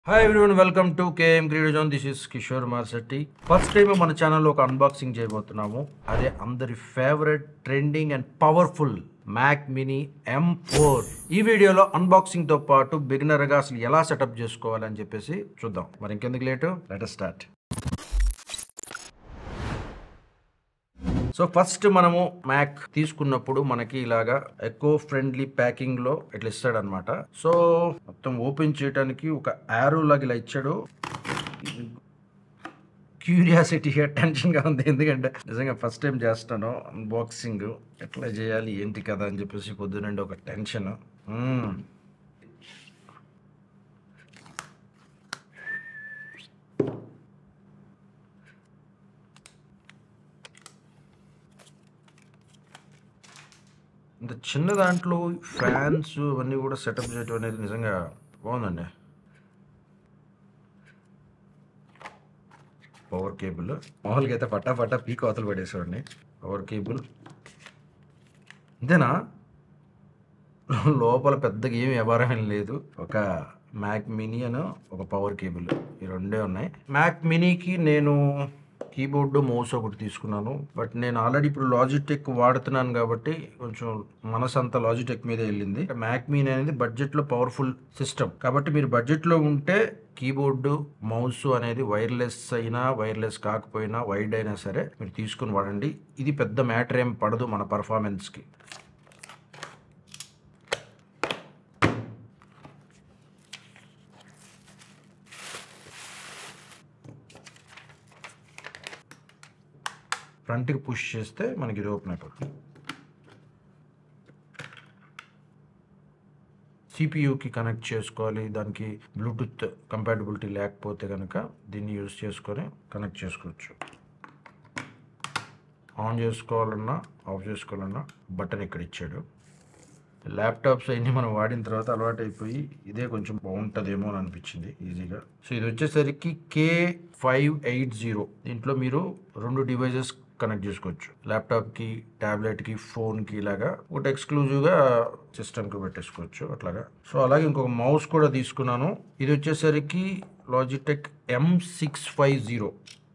Hi everyone welcome to KM creative zone this is Kishore Marsetti first time మన ఛానల్లో ఒక unboxing చేయబోతున్నాము అదే అందరి favourite trending and powerful Mac mini M four ఈ వీడియోలో అన్బాక్సింగ్ తో పాటు బిగినర్ గా అసలు ఎలా సెటప్ చేసుకోవాలని చెప్పేసి చూద్దాం మరి ఇంకెందుకు late let start so first మనము మ్యాక్ తీసుకున్నప్పుడు మనకి ఇలాగా ఎక్కువ ఫ్రెండ్లీ ప్యాకింగ్ లో ఇట్లా ఇస్తాడు అనమాట సో మొత్తం ఓపెన్ చేయడానికి ఒక యారో లాగా ఇలా ఇచ్చాడు క్యూరియాసిటీ టెన్షన్ గా ఉంది ఎందుకంటే నిజంగా ఫస్ట్ టైం చేస్తాను అన్బాక్సింగ్ ఎట్లా చేయాలి ఏంటి కదా అని చెప్పేసి పొద్దునండి ఒక టెన్షన్ ఇంత చిన్న దాంట్లో ఫ్యాన్స్ అవన్నీ కూడా సెటప్ చేయడం అనేది నిజంగా బాగుందండి పవర్ కేబుల్ మామూలుగా అయితే పట్టా పట్టా పీక్ అవతలు పడేసేవాడిని పవర్ కేబుల్ ఇంతేనా లోపల పెద్దగా ఏమి వ్యవహారం ఏం లేదు ఒక మ్యాక్ మినీ అని ఒక పవర్ కేబుల్ ఈ రెండే ఉన్నాయి మ్యాక్ మినీకి నేను కీబోర్డు మౌస్ ఒకటి తీసుకున్నాను బట్ నేను ఆల్రెడీ ఇప్పుడు లాజిటెక్ వాడుతున్నాను కాబట్టి కొంచెం మనసు అంతా లాజిటెక్ మీదే వెళ్ళింది మ్యాక్ మినీ అనేది బడ్జెట్లో పవర్ఫుల్ సిస్టమ్ కాబట్టి మీరు బడ్జెట్లో ఉంటే కీబోర్డు మౌస్ అనేది వైర్లెస్ అయినా వైర్లెస్ కాకపోయినా వైడ్ అయినా సరే మీరు తీసుకుని వాడండి ఇది పెద్ద మ్యాటర్ ఏం పడదు మన పర్ఫార్మెన్స్కి ఫ్రంట్కి పుష్ చేస్తే మనకి ఇది ఓపెన్ అయిపోతుంది సిపియూకి కనెక్ట్ చేసుకోవాలి దానికి బ్లూటూత్ కంపాటబిలిటీ లేకపోతే కనుక దీన్ని యూజ్ చేసుకొని కనెక్ట్ చేసుకోవచ్చు ఆన్ చేసుకోవాలన్నా ఆఫ్ చేసుకోవాలన్నా బటన్ ఇక్కడ ఇచ్చాడు ల్యాప్టాప్స్ అన్ని మనం వాడిన తర్వాత అలవాటు అయిపోయి ఇదే కొంచెం బాగుంటుందేమో అని అనిపించింది ఈజీగా సో ఇది వచ్చేసరికి కే ఫైవ్ ఎయిట్ జీరో దీంట్లో మీరు రెండు డివైజెస్ కనెక్ట్ చేసుకోవచ్చు ల్యాప్టాప్కి ట్యాబ్లెట్కి ఫోన్కి ఇలాగా ఒకటి ఎక్స్క్లూజివ్గా సిస్టమ్కి పెట్టేసుకోవచ్చు అట్లాగా సో అలాగే ఇంకొక మౌస్ కూడా తీసుకున్నాను ఇది వచ్చేసరికి Logitech M six five zero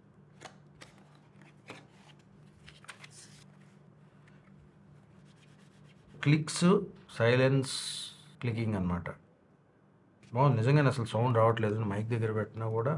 clicks silence clicking అనమాట బాగుంది నిజంగానే అసలు సౌండ్ రావట్లేదు మైక్ దగ్గర పెట్టినా కూడా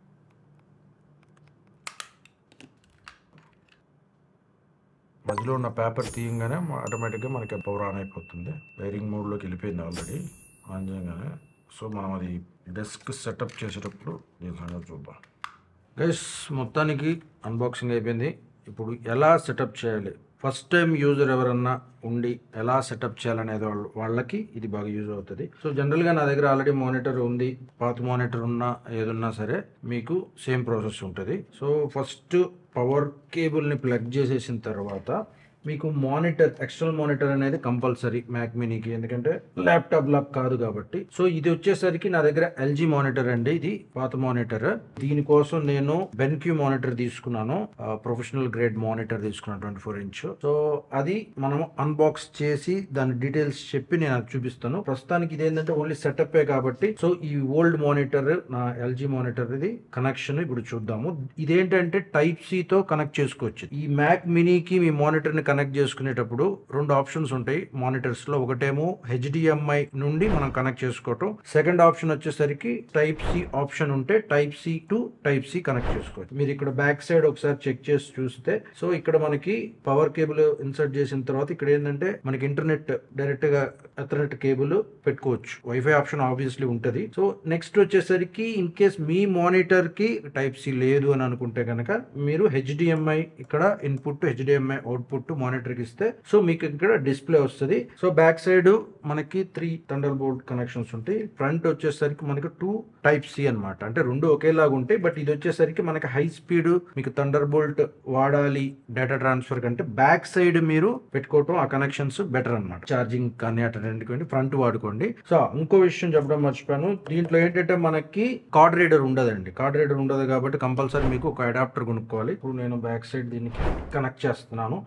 మధ్యలో ఉన్న పేపర్ తీయంగానే ఆటోమేటిక్గా మనకి పవర్ ఆన్ అయిపోతుంది వైరింగ్ మోడ్లోకి వెళ్ళిపోయింది ఆల్రెడీ ఆన్ చేయగానే సో మనం అది డెస్క్ సెటప్ చేసేటప్పుడు దీని సంగతి చూద్దాం గైస్ మొత్తానికి అన్బాక్సింగ్ అయిపోయింది ఇప్పుడు ఎలా సెటప్ చేయాలి ఫస్ట్ టైం యూజర్ ఎవరన్నా ఉండి ఎలా సెటప్ చేయాలనేది వాళ్ళ వాళ్ళకి ఇది బాగా యూజ్ అవుతుంది సో జనరల్గా నా దగ్గర ఆల్రెడీ మానిటర్ ఉంది పాత మానిటర్ ఉన్నా ఏదున్నా సరే మీకు సేమ్ ప్రాసెస్ ఉంటుంది సో ఫస్ట్ పవర్ కేబుల్ని ప్లగ్ చేసేసిన తర్వాత మీకు మానిటర్ ఎక్స్టర్నల్ మానిటర్ అనేది కంపల్సరీ మ్యాక్ మినీకి ఎందుకంటే ల్యాప్టాప్ లాక్ కాదు కాబట్టి సో ఇది వచ్చేసరికి నా దగ్గర ఎల్జీ మానిటర్ అండి ఇది పాత మానిటర్ దీనికోసం నేను బెన్క్యూ మానిటర్ తీసుకున్నాను ప్రొఫెషనల్ గ్రేడ్ మానిటర్ తీసుకున్నాను ట్వంటీ ఫోర్ ఇంచ్ సో అది మనం అన్బాక్స్ చేసి దాని డీటెయిల్స్ చెప్పి నేను అది చూపిస్తాను ప్రస్తుతానికి ఇది ఏంటంటే ఓన్లీ సెటప్ కాబట్టి సో ఈ ఓల్డ్ మానిటర్ నా ఎల్జీ మానిటర్ ఇది కనెక్షన్ ఇప్పుడు చూద్దాము ఇదేంటంటే టైప్ సి తో కనెక్ట్ చేసుకోవచ్చు ఈ మ్యాక్ మినీకి మీ మానిటర్ ని కనెక్ట్ చేసుకునేటప్పుడు రెండు ఆప్షన్స్ ఉంటాయి మానిటర్స్ లో ఒకటేమో హెచ్డిఎంఐ నుండి మనం కనెక్ట్ చేసుకోవటం సెకండ్ ఆప్షన్ వచ్చేసరికి టైప్ సి ఆప్షన్ ఉంటే type C to type C connect చేసుకోవచ్చు మీరు ఇక్కడ బ్యాక్ సైడ్ ఒకసారి చెక్ చేసి చూస్తే సో ఇక్కడ మనకి పవర్ కేబుల్ ఇన్సర్ట్ చేసిన తర్వాత ఇక్కడ ఏంటంటే మనకి ఇంటర్నెట్ డైరెక్ట్ గా ఎథర్నెట్ కేబుల్ పెట్టుకోవచ్చు వైఫై ఆప్షన్ ఆబ్వియస్లీ ఉంటది సో నెక్స్ట్ వచ్చేసరికి ఇన్ కేస్ మీ మానిటర్ కి టైప్ సి లేదు అని అనుకుంటే కనుక మీరు హెచ్డిఎంఐ ఇక్కడ ఇన్పుట్ హెచ్డిఎంఐ అవుట్పుట్ మానిటర్ కి ఇస్తే సో మీకు ఇక్కడ డిస్ప్లే వస్తుంది సో బ్యాక్ సైడ్ మనకి త్రీ థండర్ బోల్ట్ కనెక్షన్స్ ఉంటాయి ఫ్రంట్ వచ్చేసరికి మనకి టూ టైప్ సి అనమాట అంటే రెండు ఒకేలాగా ఉంటాయి బట్ ఇది వచ్చేసరికి మనకి హై స్పీడ్ మీకు థండర్ బోల్ట్ వాడాలి డేటా ట్రాన్స్ఫర్ కంటే బ్యాక్ సైడ్ మీరు పెట్టుకోవటం ఆ కనెక్షన్స్ బెటర్ అనమాట ఛార్జింగ్ కానీ అటెండ్ ఫ్రంట్ వాడుకోండి సో ఇంకో విషయం చెప్పడం మర్చిపోయాను దీంట్లో ఏంటంటే మనకి కార్డ్ రీడర్ ఉండదండి కార్డ్ రీడర్ ఉండదు కాబట్టి కంపల్సరీ మీకు ఒక అడాప్టర్ కొనుక్కోవాలి ఇప్పుడు నేను బ్యాక్ సైడ్ దీనికి కనెక్ట్ చేస్తున్నాను ఈ మానిటర్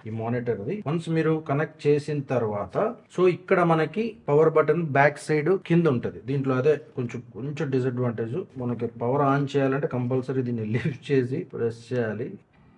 ఆల్టర్నేటర్ అది వన్స్ మీరు కనెక్ట్ చేసిన తర్వాత సో ఇక్కడ మనకి పవర్ బటన్ బ్యాక్ సైడ్ కింద ఉంటది దీంట్లో అదే కొంచెం కొంచెం డిసడ్వాంటేజ్ మనకి పవర్ ఆన్ చేయాలంటే కంపల్సరీ దీన్ని లిఫ్ట్ చేసి ప్రెస్ చేయాలి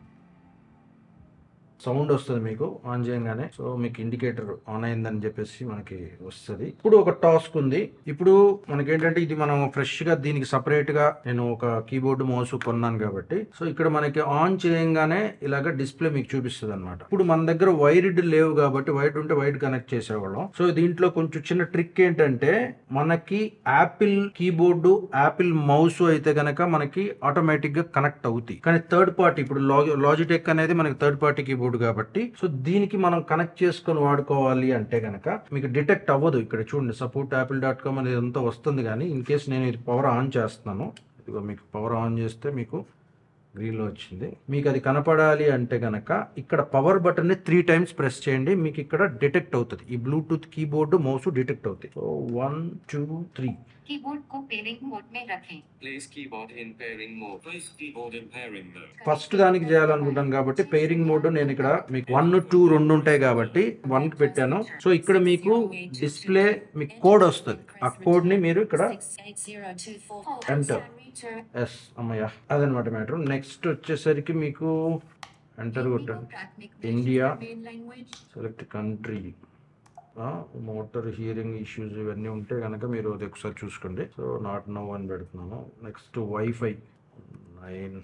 సౌండ్ వస్తుంది మీకు ఆన్ చేయగానే సో మీకు ఇండికేటర్ ఆన్ అయిందని చెప్పేసి మనకి వస్తుంది ఇప్పుడు ఒక టాస్క్ ఉంది ఇప్పుడు మనకి ఏంటంటే ఇది మనం ఫ్రెష్ గా దీనికి సపరేట్ గా నేను ఒక కీబోర్డ్ మౌస్ కొన్నాను కాబట్టి సో ఇక్కడ మనకి ఆన్ చేయంగానే ఇలాగ డిస్ప్లే మీకు చూపిస్తుంది అనమాట ఇప్పుడు మన దగ్గర వైర్డ్ లేవు కాబట్టి వైర్డ్ ఉంటే వైర్డ్ కనెక్ట్ చేసేవాళ్ళం సో దీంట్లో కొంచెం చిన్న ట్రిక్ ఏంటంటే మనకి యాపిల్ కీబోర్డు యాపిల్ మౌస్ అయితే గనక మనకి ఆటోమేటిక్ గా కనెక్ట్ అవుతాయి కానీ థర్డ్ పార్టీ ఇప్పుడు లాజిటెక్ అనేది మనకి థర్డ్ పార్టీ కీబోర్డ్ కాబట్టి సో దీనికి మనం కనెక్ట్ చేసుకొని వాడుకోవాలి అంటే గనక మీకు డిటెక్ట్ అవ్వదు ఇక్కడ చూడండి సపోర్ట్ యాపిల్ డాట్ కామ్ అనేది అంతా వస్తుంది కానీ ఇన్ కేస్ నేను ఇది పవర్ ఆన్ చేస్తున్నాను ఇదిగో మీకు పవర్ ఆన్ చేస్తే మీకు గ్రీన్లో వచ్చింది మీకు అది కనపడాలి అంటే గనక ఇక్కడ పవర్ బటన్ని త్రీ టైమ్స్ ప్రెస్ చేయండి మీకు ఇక్కడ డిటెక్ట్ అవుతుంది ఈ బ్లూటూత్ కీబోర్డ్ మౌస్ డిటెక్ట్ అవుతాయి so one two three keyboard को पेयरिंग मोड में रखें Place keyboard in pairing mode. Place keyboard in pairing mode. First దానికి చేయాలనుకుంటాను కాబట్టి పెయిరింగ్ మోడ్ నేను ఇక్కడ మీకు వన్ టూ రెండు ఉంటాయి కాబట్టి వన్ కి పెట్టాను సో ఇక్కడ మీకు డిస్ప్లే మీకు కోడ్ వస్తుంది ఆ కోడ్ ని మీరు ఇక్కడ Enter. ఎస్ అమ్మయ్య అదనమాట మ్యాటర్ నెక్స్ట్ వచ్చేసరికి మీకు ఎంటర్ కొట్టండి India select country motor hearing issues ఇవన్నీ ఉంటే కనుక మీరు అది ఒకసారి చూసుకోండి సో నాట్ నో అని పెడుతున్నాను నెక్స్ట్ వైఫై నైన్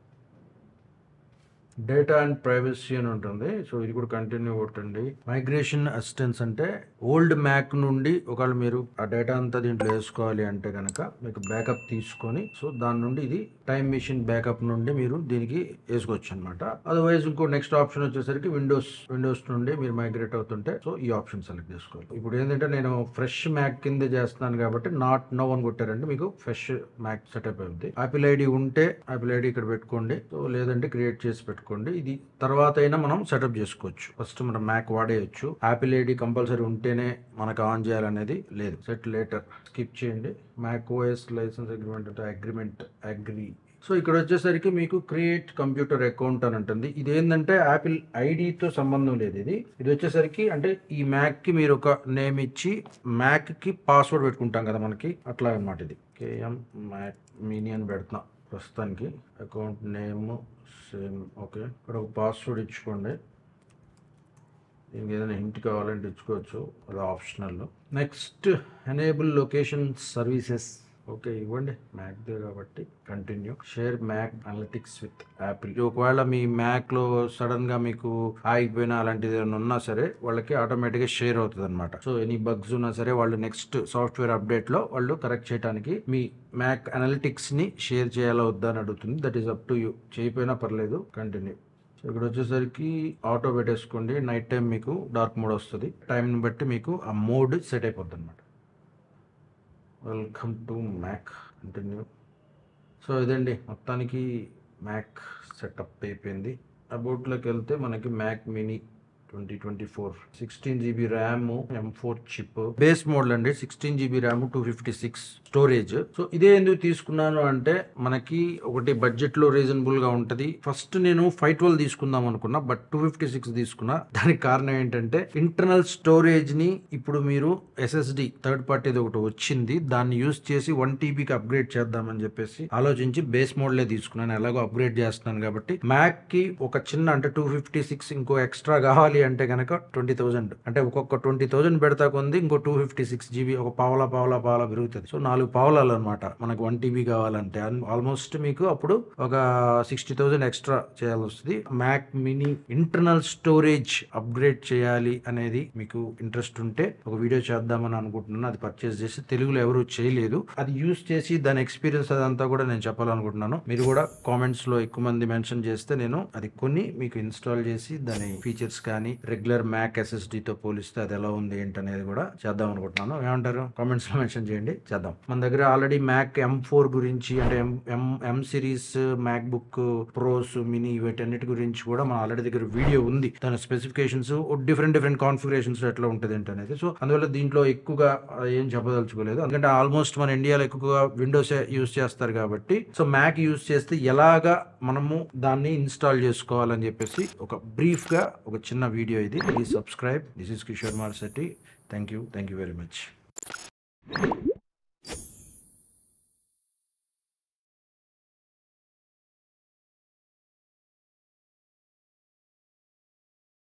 డేటా అండ్ ప్రైవసీ అని ఉంటుంది సో ఇది కూడా కంటిన్యూ కొట్టండి మైగ్రేషన్ అసిస్టెన్స్ అంటే ఓల్డ్ మ్యాక్ నుండి ఒకవేళ మీరు ఆ డేటా అంతా దీంట్లో వేసుకోవాలి అంటే కనుక మీకు బ్యాకప్ తీసుకొని సో దాని నుండి ఇది టైం మెషిన్ బ్యాకప్ నుండి మీరు దీనికి వేసుకోవచ్చు అనమాట అదర్వైజ్ ఇంకో నెక్స్ట్ ఆప్షన్ వచ్చేసరికి విండోస్ విండోస్ నుండి మీరు మైగ్రేట్ అవుతుంటే సో ఈ ఆప్షన్ సెలెక్ట్ చేసుకోవాలి ఇప్పుడు ఏంటంటే నేను ఫ్రెష్ మ్యాక్ కింద చేస్తున్నాను కాబట్టి నాట్ నో అని కొట్టారంటే మీకు ఫ్రెష్ మ్యాక్ సెటప్ అవుతుంది యాపిల్ ఐడి ఉంటే యాపిల్ ఐడి ఇక్కడ పెట్టుకోండి సో లేదంటే క్రియేట్ చేసి పెట్టుకోండి ఇది తర్వాత అయినా మనం సెటప్ చేసుకోవచ్చు ఫస్ట్ మనం మ్యాక్ వాడేయచ్చు యాపిల్ ఐడి కంపల్సరీ ఉంటేనే మనకు ఆన్ చేయాలనేది లేదు సెట్ లేటర్ స్కిప్ చేయండి మ్యాక్ ఓఎస్ లైసెన్స్ అగ్రిమెంట్ అంటే అగ్రిమెంట్ అగ్రి సో ఇక్కడ వచ్చేసరికి మీకు క్రియేట్ కంప్యూటర్ అకౌంట్ అని ఉంటుంది ఇది ఏంటంటే యాపిల్ ఐడితో సంబంధం లేదు ఇది ఇది వచ్చేసరికి అంటే ఈ మ్యాక్ కి మీరు ఒక నేమ్ ఇచ్చి మ్యాక్ కి పాస్వర్డ్ పెట్టుకుంటాం కదా మనకి అట్లా అనమాట ఇది కేఎం మ్యాక్ మినీ అని పెడుతున్నా ప్రస్తుతానికి అకౌంట్ నేమ్ సేమ్ ఓకే ఇక్కడ ఒక పాస్వర్డ్ ఇచ్చుకోండి దీనికి ఏదైనా హింట్ కావాలంటే ఇచ్చుకోవచ్చు అది optional next enable location services okay ఇవ్వండి మ్యాక్ దే కాబట్టి continue share Mac analytics with Apple ఒకవేళ మీ మ్యాక్ లో సడన్ గా మీకు ఆగిపోయినా అలాంటిది ఏమైనా ఉన్నా సరే వాళ్ళకి ఆటోమేటిక్ గా షేర్ అవుతుంది అనమాట సో ఎనీ బగ్స్ ఉన్నా సరే వాళ్ళు నెక్స్ట్ సాఫ్ట్వేర్ అప్డేట్ లో వాళ్ళు కరెక్ట్ చేయడానికి మీ మ్యాక్ అనలిటిక్స్ ని షేర్ చేయాలా వద్దా అని అడుగుతుంది that is up to you చేయకపోయినా పర్లేదు కంటిన్యూ సో ఇక్కడ వచ్చేసరికి ఆటో పెట్టేసుకోండి నైట్ టైం మీకు డార్క్ మోడ్ వస్తుంది టైంని బట్టి మీకు ఆ మోడ్ సెట్ అయిపోద్ది అనమాట welcome to Mac continue so ఇదండి మొత్తానికి మ్యాక్ సెటప్ అయిపోయింది అబౌట్లోకి వెళ్తే మనకి Mac mini twenty twenty four sixteen GB RAM M four chip base model అండి sixteen GB RAM two fifty six storage so ఇదే ఎందుకు తీసుకున్నాను అంటే మనకి ఒకటి బడ్జెట్ లో రీజనబుల్ గా ఉంటది ఫస్ట్ నేను ఫైవ్ ట్వెల్వ్ తీసుకుందాం అనుకున్నా బట్ టూ ఫిఫ్టీ సిక్స్ తీసుకున్నా దానికి కారణం ఏంటంటే ఇంటర్నల్ స్టోరేజ్ ని ఇప్పుడు మీరు ఎస్ఎస్డి థర్డ్ పార్టీది ఒకటి వచ్చింది దాన్ని యూస్ చేసి వన్ టీబీకి అప్గ్రేడ్ చేద్దామని చెప్పేసి ఆలోచించి బేస్ మోడలే తీసుకున్నాను ఎలాగో అప్గ్రేడ్ చేస్తున్నాను కాబట్టి మ్యాక్ కి ఒక చిన్న అంటే టూ ఫిఫ్టీ సిక్స్ ఇంకో ఎక్స్ట్రా కావాలి అంటే కనుక ట్వంటీ థౌసండ్ అంటే ఒక్కొక్క ట్వంటీ థౌసండ్ పెడతా కొంది ఇంకో టూ ఫిఫ్టీ సిక్స్ జీబీ ఒక పావలా పావలా పావలా పెరుగుతుంది సో నాలుగు పావలాలు అనమాట మనకు వన్ టీబీ కావాలంటే ఆల్మోస్ట్ మీకు అప్పుడు ఒక సిక్స్టీ థౌసండ్ ఎక్స్ట్రా చేయాల్సి వస్తుంది Mac mini internal storage upgrade చేయాలి అనేది మీకు ఇంట్రెస్ట్ ఉంటే ఒక వీడియో చేద్దామని అనుకుంటున్నాను అది పర్చేస్ చేసి తెలుగులో ఎవరు చేయలేదు అది యూస్ చేసి దాని ఎక్స్పీరియన్స్ అదంతా కూడా నేను చెప్పాలనుకుంటున్నాను మీరు కూడా కామెంట్స్ లో ఎక్కువ మంది మెన్షన్ చేస్తే నేను అది కొన్ని మీకు ఇన్స్టాల్ చేసి దాని ఫీచర్స్ కానీ రెగ్యులర్ మ్యాక్ ఎస్ఎస్డి తో పోలిస్తే అది ఎలా ఉంది ఏంటనేది కూడా చేద్దాం అనుకుంటున్నాను ఏమంటారు కామెంట్స్ లో మెన్షన్ చేయండి చేద్దాం మన మన దగ్గర ఆల్రెడీ మ్యాక్ ఎం ఫోర్ గురించి అంటే M M M series MacBook Pros mini వీటన్నిటి గురించి కూడా మన ఆల్రెడీ దగ్గర వీడియో ఉంది దాని స్పెసిఫికేషన్స్ డిఫరెంట్ డిఫరెంట్ కాన్ఫిగరేషన్స్ ఎట్లా ఉంటుంది ఏంటి అనేది సో అందువల్ల దీంట్లో ఎక్కువగా ఆ, ఏం చెప్పదలుచుకోలేదు ఎందుకంటే ఆల్మోస్ట్ మన ఇండియాలో ఎక్కువగా విండోస్ యూస్ చేస్తారు కాబట్టి సో మ్యాక్ యూస్ చేస్తే ఎలాగా మనము దాన్ని ఇన్స్టాల్ చేసుకోవాలని చెప్పేసి ఒక బ్రీఫ్ గా ఒక చిన్న వీడియో ఇది please subscribe this is Kishore మార్ Shetty thank you thank you very much